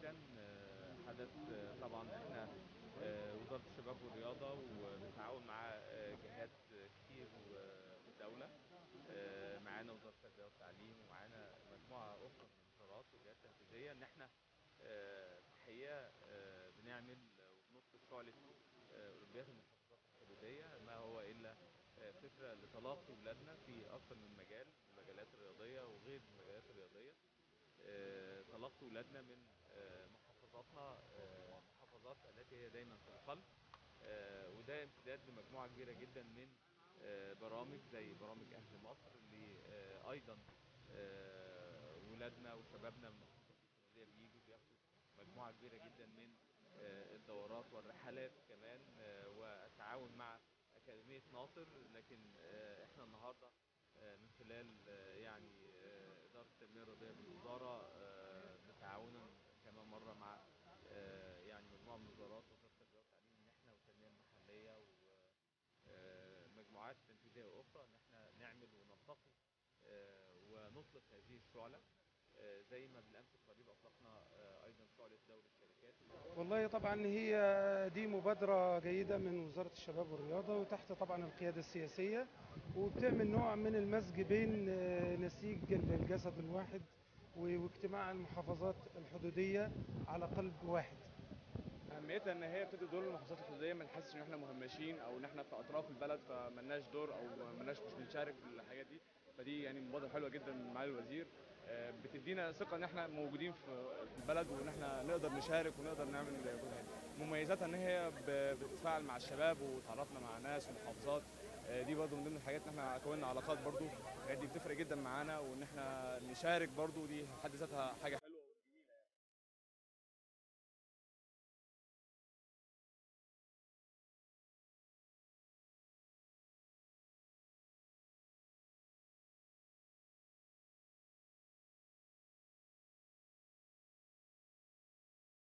جدا آه، حدث آه، طبعا احنا آه، وزاره الشباب والرياضه وبالتعاون مع آه، جهات آه، كتير و- والدوله آه، معانا وزاره التربيه والتعليم ومعانا مجموعه اخرى من الوزارات وجهات تنفيذيه ان احنا آه، الحقيقه آه، بنعمل وبنطلق شعله آه، اولمبياد المحافظات الحدوديه ما هو الا آه، فكره لتلاقي ولادنا في اكثر من مجال المجالات الرياضيه وغير المجالات الرياضيه آه، تلقي ولادنا من آه، محافظاتنا آه، محافظات التي هي دايما في القلب آه، وده امتداد لمجموعه كبيره جدا من آه، برامج زي برامج اهل مصر اللي آه، ايضا آه، ولادنا وشبابنا من المحافظات الشماليه بيجوا بياخدوا مجموعه كبيره جدا من آه، الدورات والرحلات كمان آه، والتعاون مع اكاديميه ناصر لكن آه، احنا النهارده آه، من خلال آه، يعني آه، اداره التنميه الرياضيه بالوزاره آه، بتعاونا كمان مره مع آه، يعني مجموعه من الوزارات وزاره التربيه والتعليم ان احنا والتنميه المحليه ومجموعات تنفيذيه اخرى ان احنا نعمل ونلتقي آه، ونطلق هذه الشعله آه، زي ما بالامس القريب اطلقنا آه، ايضا شعله دوري الشركات والله طبعا هي دي مبادرة جيدة من وزارة الشباب والرياضة وتحت طبعا القيادة السياسية وبتعمل نوع من المزج بين آه، نسيج الجسد الواحد و- واجتماع المحافظات الحدودية على قلب واحد اهميتها ان هي بتدي دور للمحافظات الحدوديه ما نحسش ان احنا مهمشين او ان احنا في اطراف البلد فملناش دور او ملناش مش بنشارك في الحاجات دي فدي يعني مبادره حلوه جدا من معالي الوزير آه، بتدينا ثقه ان احنا موجودين في في البلد وان احنا نقدر نشارك ونقدر نعمل مميزاتها ان هي ب- بتتفاعل مع الشباب وتعرفنا مع ناس ومحافظات آه، دي برضو من ضمن الحاجات ان احنا كوننا علاقات برضو الحاجات دي بتفرق جدا معانا وان احنا نشارك برضو دي في حد ذاتها حاجه حلوه